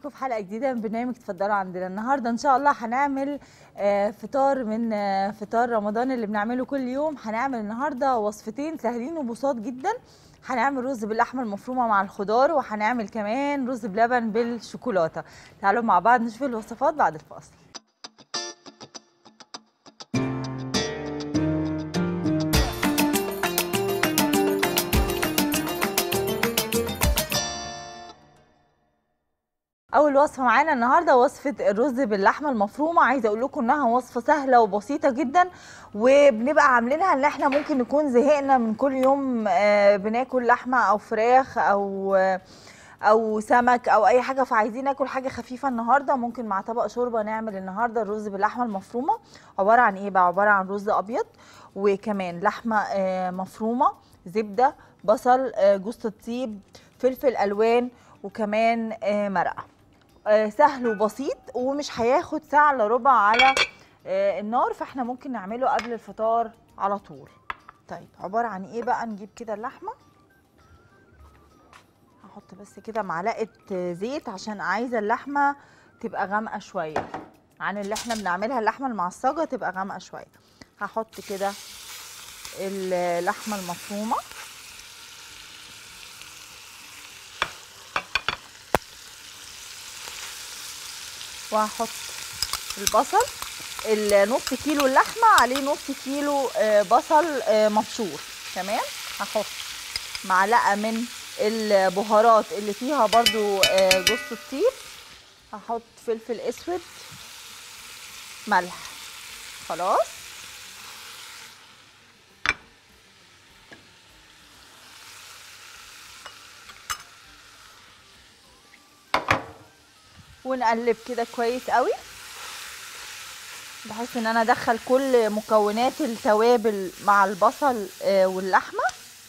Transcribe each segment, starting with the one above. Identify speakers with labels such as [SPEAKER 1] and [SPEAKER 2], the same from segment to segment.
[SPEAKER 1] بيكم في حلقه جديده من برنامج اتفضلوا عندنا النهارده ان شاء الله هنعمل آه، فطار من آه، فطار رمضان اللي بنعمله كل يوم هنعمل النهارده وصفتين سهلين وبساط جدا هنعمل رز باللحمه المفرومه مع الخضار وهنعمل كمان رز بلبن بالشوكولاته تعالوا مع بعض نشوف الوصفات بعد الفاصل اول وصفه معانا النهارده وصفه الرز باللحمه المفرومه عايزه اقول لكم انها وصفه سهله وبسيطه جدا وبنبقى عاملينها ان احنا ممكن نكون زهقنا من كل يوم آه، بناكل لحمه او فراخ او آه، او سمك او اي حاجه فعايزين ناكل حاجه خفيفه النهارده ممكن مع طبق شوربه نعمل النهارده الرز باللحمه المفرومه عباره عن ايه بقى عباره عن رز ابيض وكمان لحمه آه، مفرومه زبده بصل آه، جوز الطيب فلفل الوان وكمان آه، مرقه آه، سهل وبسيط ومش هياخد ساعه الا ربع على آه، النار فاحنا ممكن نعمله قبل الفطار على طول طيب عباره عن ايه بقى نجيب كده اللحمه هحط بس كده معلقه آه، زيت عشان عايزه اللحمه تبقى غامقه شويه عن اللي احنا بنعملها اللحمه المعصجه تبقى غامقه شويه هحط كده اللحمه المفرومه وهحط البصل النص كيلو اللحمه عليه نص كيلو آه، بصل آه، مبشور تمام هحط معلقه من البهارات اللي فيها برضو آه، جوز الطيب هحط فلفل اسود ملح خلاص ونقلب كده كويس قوي بحيث ان انا ادخل كل مكونات التوابل مع البصل آه، واللحمه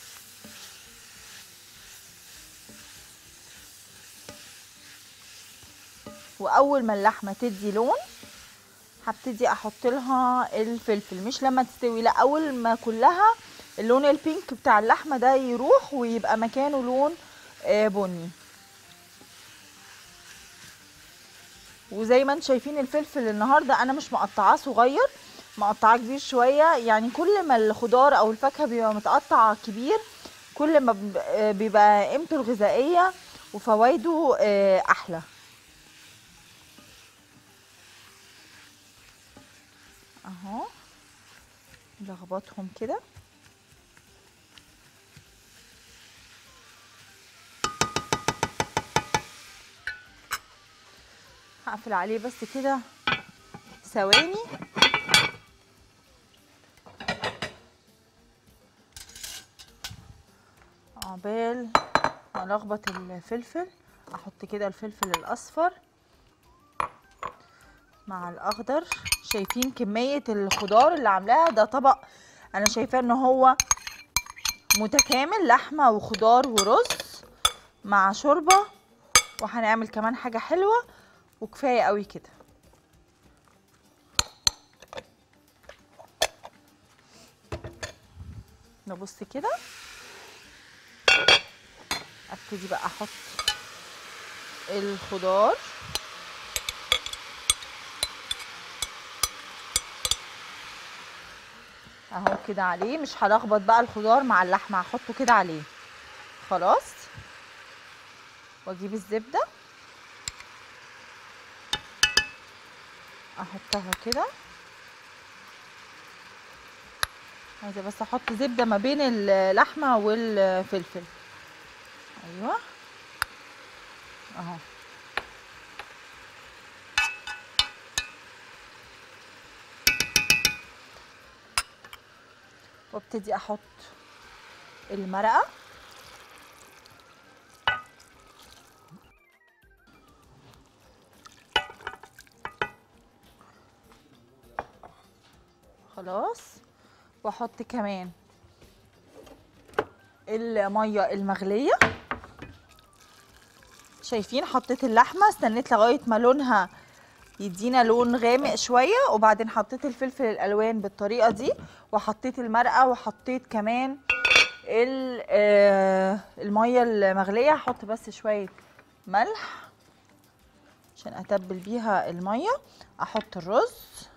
[SPEAKER 1] واول ما اللحمه تدي لون هبتدي احط لها الفلفل مش لما تستوي لا اول ما كلها اللون البينك بتاع اللحمه ده يروح ويبقى مكانه لون آه، بني وزي ما انتم شايفين الفلفل النهارده انا مش مقطعاه صغير مقطعاه كبير شويه يعني كل ما الخضار او الفاكهه بيبقى متقطع كبير كل ما بيبقى- آه، بيبقى قيمته الغذائيه وفوائده آه، احلى اهو لخبطهم كده هقفل عليه بس كده ثواني عقبال ما الخبط الفلفل احط كده الفلفل الاصفر مع الاخضر شايفين كمية الخضار اللي عاملاها ده طبق انا شايفاه ان هو متكامل لحمة وخضار ورز مع شوربة وهنعمل كمان حاجة حلوة وكفاية قوي كده نبص كده ابتدي بقى احط الخضار اهو كده عليه مش هلخبط بقى الخضار مع اللحمه هحطه كده عليه خلاص واجيب الزبده احطها كده عايزه بس احط زبده ما بين اللحمه والفلفل ايوه اهو وابتدي احط المرقه خلاص واحط كمان الميه المغليه شايفين حطيت اللحمه استنيت لغايه ما لونها يدينا لون غامق شويه وبعدين حطيت الفلفل الالوان بالطريقه دي وحطيت المرقه وحطيت كمان ال- آه، الميه المغليه هحط بس شويه ملح عشان اتبل بيها الميه احط الرز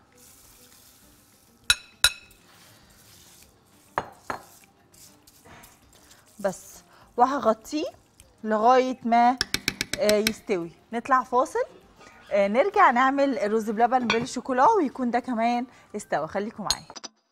[SPEAKER 1] بس وهغطيه لغايه ما آه، يستوي نطلع فاصل آه، نرجع نعمل الرز بلبن بالشوكولا ويكون ده كمان استوى خليكم معايا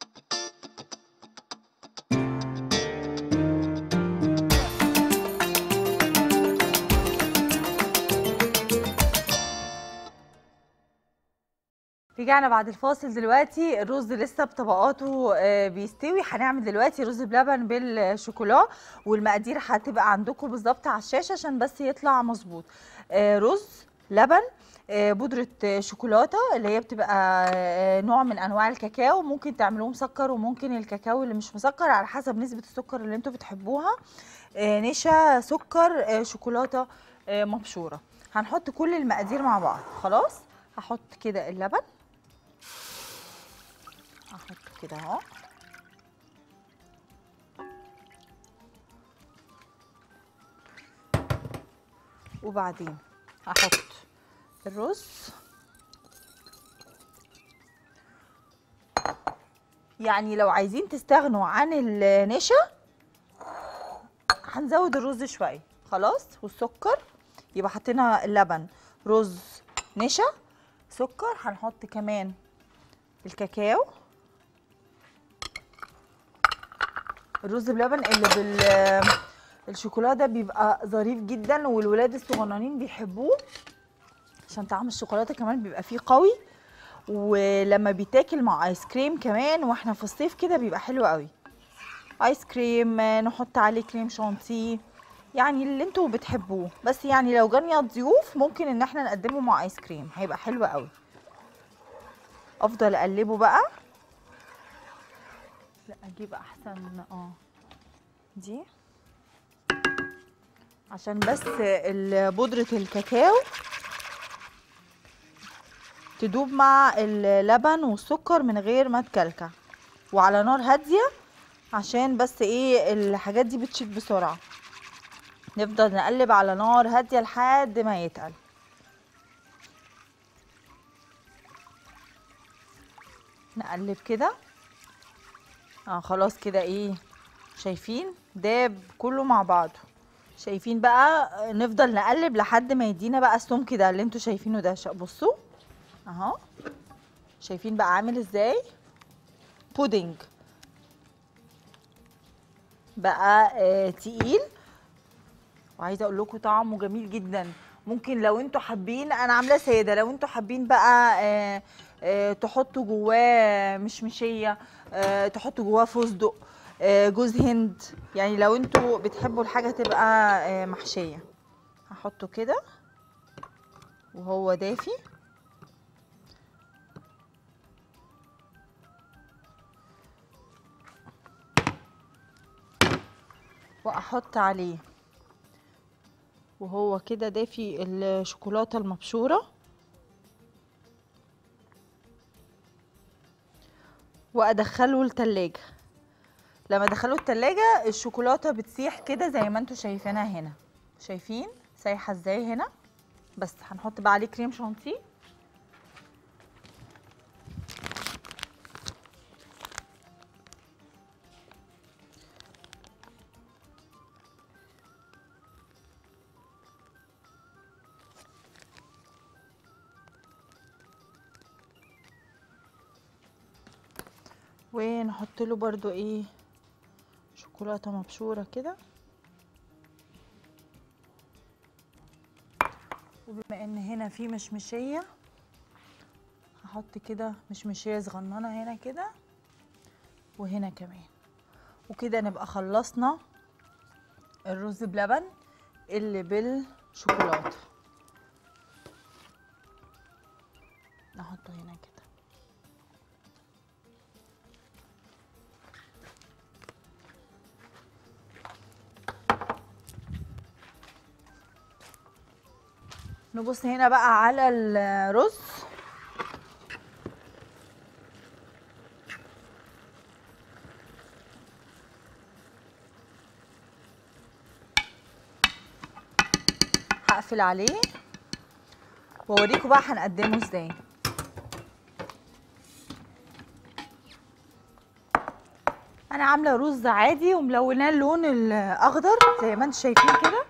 [SPEAKER 1] رجعنا بعد الفاصل دلوقتي الرز لسه بطبقاته آه، بيستوي هنعمل دلوقتي رز بلبن بالشوكولا والمقادير هتبقى عندكم بالظبط على الشاشه عشان بس يطلع مظبوط آه، رز لبن آه، بودرة آه، شوكولاتة اللي هي بتبقى آه، نوع من أنواع الكاكاو ممكن تعملوه مسكر وممكن الكاكاو اللي مش مسكر على حسب نسبة السكر اللي انتوا بتحبوها آه، نشا سكر آه، شوكولاتة آه، مبشورة هنحط كل المقادير مع بعض خلاص هحط كده اللبن هحط كده اهو وبعدين هحط الرز يعني لو عايزين تستغنوا عن النشا هنزود الرز شويه خلاص والسكر يبقى حطينا اللبن رز نشا سكر هنحط كمان الكاكاو الرز بلبن اللي بال الشوكولاته ده بيبقى ظريف جدا والولاد الصغننين بيحبوه عشان طعم الشوكولاته كمان بيبقى فيه قوي ولما بيتاكل مع ايس كريم كمان واحنا في الصيف كده بيبقى حلو قوي ايس كريم نحط عليه كريم شانتيه يعني اللي انتوا بتحبوه بس يعني لو جالنا ضيوف ممكن ان احنا نقدمه مع ايس كريم هيبقى حلو قوي افضل اقلبه بقى لا اجيب احسن اه دي عشان بس ال- بودرة الكاكاو تدوب مع اللبن والسكر من غير ما تكلكع وعلى نار هادية عشان بس ايه الحاجات دي بتشيط بسرعة نفضل نقلب على نار هادية لحد ما يتقل نقلب كده اه خلاص كده ايه شايفين داب كله مع بعضه شايفين بقى نفضل نقلب لحد ما يدينا بقى السمك ده اللي انتوا شايفينه ده شا- بصوا اهو شايفين بقى عامل ازاي بودنج بقى آه تقيل وعايزه اقول لكم طعمه جميل جدا ممكن لو انتوا حابين انا عاملاه ساده لو انتوا حابين بقى آه آه تحطوا جواه مشمشيه آه تحطوا جواه فستق آه جوز هند يعني لو انتوا بتحبوا الحاجه تبقى آه محشيه هحطه كده وهو دافي واحط عليه وهو كده دافي الشوكولاته المبشوره وادخله التلاجة لما ادخله التلاجة الشوكولاته بتسيح كده زي ما انتوا شايفينها هنا شايفين سايحه ازاي هنا بس هنحط بقى عليه كريم شانتيه ونحط له برضو ايه شوكولاته مبشوره كده وبما ان هنا في مشمشيه هحط كده مشمشيه صغننه هنا كده وهنا كمان وكده نبقى خلصنا الرز بلبن اللي بالشوكولاته نحطه هنا كده نبص هنا بقى على الرز هقفل عليه واوريكم بقى هنقدمه ازاي انا عامله رز عادي وملوناه اللون الاخضر زي ما انتم شايفين كده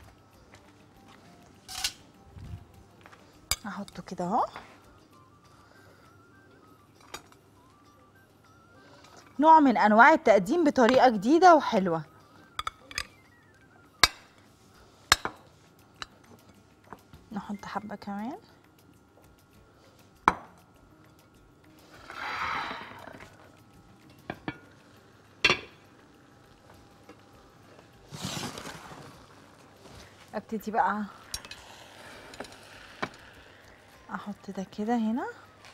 [SPEAKER 1] احطه كده اهو نوع من انواع التقديم بطريقه جديده وحلوه نحط حبه كمان ابتدي بقى احط ده كده هنا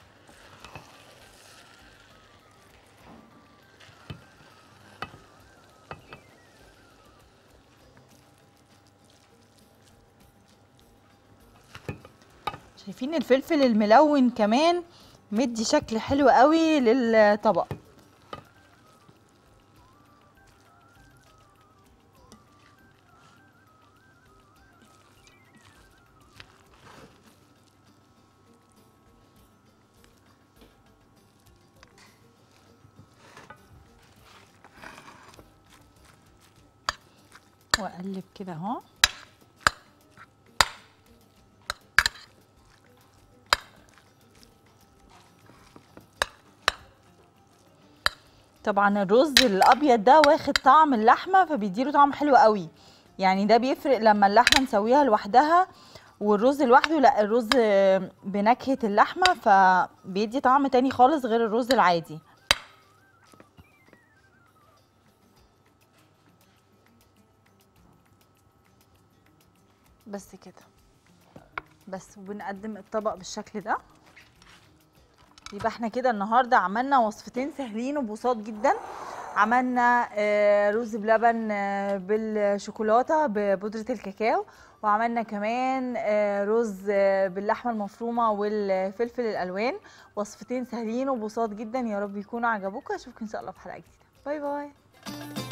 [SPEAKER 1] شايفين الفلفل الملون كمان مدي شكل حلو قوي للطبق واقلب كده اهو طبعا الرز الابيض ده واخد طعم اللحمه فبيديله طعم حلو قوي يعني ده بيفرق لما اللحمه نسويها لوحدها والرز لوحده لا الرز بنكهه اللحمه فبيدي طعم تاني خالص غير الرز العادي بس كده بس وبنقدم الطبق بالشكل ده يبقى احنا كده النهارده عملنا وصفتين سهلين وبساط جدا عملنا آه، رز بلبن آه، بالشوكولاته ببودره الكاكاو وعملنا كمان آه، رز آه، باللحمه المفرومه والفلفل الالوان وصفتين سهلين وبساط جدا يا رب يكونوا عجبوكم اشوفكم ان شاء الله في حلقه جديده باي باي